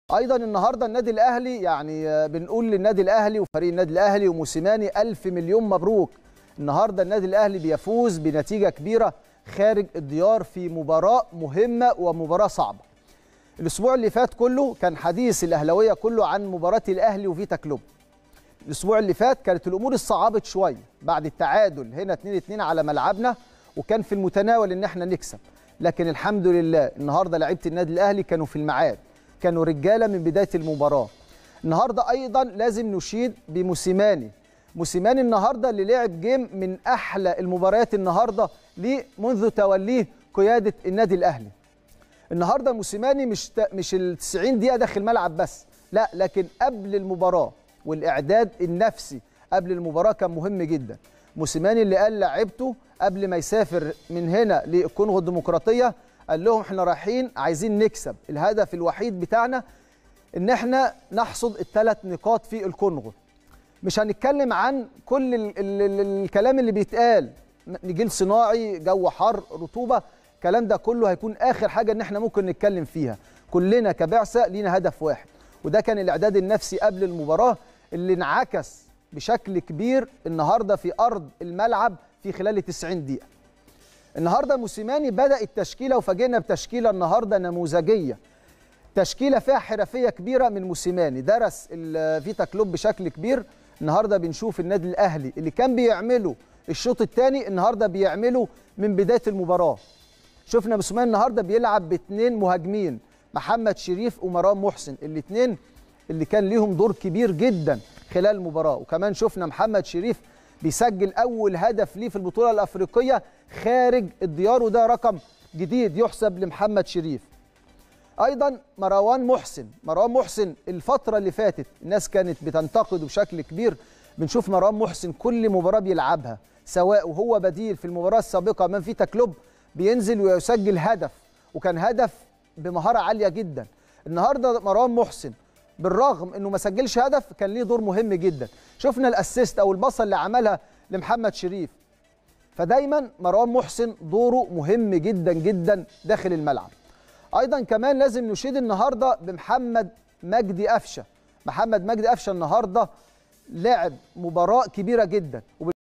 ايضا النهارده النادي الاهلي يعني بنقول للنادي الاهلي وفريق النادي الاهلي وموسيماني الف مليون مبروك النهارده النادي الاهلي بيفوز بنتيجه كبيره خارج الديار في مباراه مهمه ومباراه صعبه الاسبوع اللي فات كله كان حديث الاهلاويه كله عن مباراه الاهلي وفيتا كلوب الاسبوع اللي فات كانت الامور اتصعبت شويه بعد التعادل هنا 2 2 على ملعبنا وكان في المتناول ان احنا نكسب لكن الحمد لله النهارده لعيبه النادي الاهلي كانوا في الميعاد كانوا رجاله من بدايه المباراه النهارده ايضا لازم نشيد بموسيماني موسيماني النهارده اللي لعب جيم من احلى المباريات النهارده ليه منذ توليه قياده النادي الاهلي النهارده موسيماني مش مش ال 90 دقيقه داخل الملعب بس لا لكن قبل المباراه والاعداد النفسي قبل المباراه كان مهم جدا موسيماني اللي قال لعيبته قبل ما يسافر من هنا للكونغو الديمقراطيه قال لهم احنا رايحين عايزين نكسب الهدف الوحيد بتاعنا ان احنا نحصد الثلاث نقاط في الكونغو مش هنتكلم عن كل ال ال ال الكلام اللي بيتقال نجيل صناعي جو حر رطوبه الكلام ده كله هيكون اخر حاجه ان احنا ممكن نتكلم فيها كلنا كبعثه لينا هدف واحد وده كان الاعداد النفسي قبل المباراه اللي انعكس بشكل كبير النهارده في ارض الملعب في خلال 90 دقيقه النهارده موسيماني بدا التشكيله وفاجئنا بتشكيله النهارده نموذجيه تشكيله فيها حرفيه كبيره من موسيماني درس الفيتا كلوب بشكل كبير النهارده بنشوف النادي الاهلي اللي كان بيعمله الشوط الثاني النهارده بيعمله من بدايه المباراه شفنا موسيماني النهارده بيلعب باثنين مهاجمين محمد شريف ومروان محسن الاثنين اللي كان ليهم دور كبير جدا خلال المباراه وكمان شفنا محمد شريف بيسجل اول هدف ليه في البطوله الافريقيه خارج الديار وده رقم جديد يحسب لمحمد شريف ايضا مروان محسن مروان محسن الفتره اللي فاتت الناس كانت بتنتقده بشكل كبير بنشوف مروان محسن كل مباراه بيلعبها سواء وهو بديل في المباراه السابقه امام فيتا كلوب بينزل ويسجل هدف وكان هدف بمهاره عاليه جدا النهارده مروان محسن بالرغم انه ما سجلش هدف كان ليه دور مهم جدا شفنا الاسيست او البصه اللي عملها لمحمد شريف فدايما مروان محسن دوره مهم جدا جدا داخل الملعب ايضا كمان لازم نشيد النهارده بمحمد مجدي قفشه محمد مجدي قفشه النهارده لعب مباراه كبيره جدا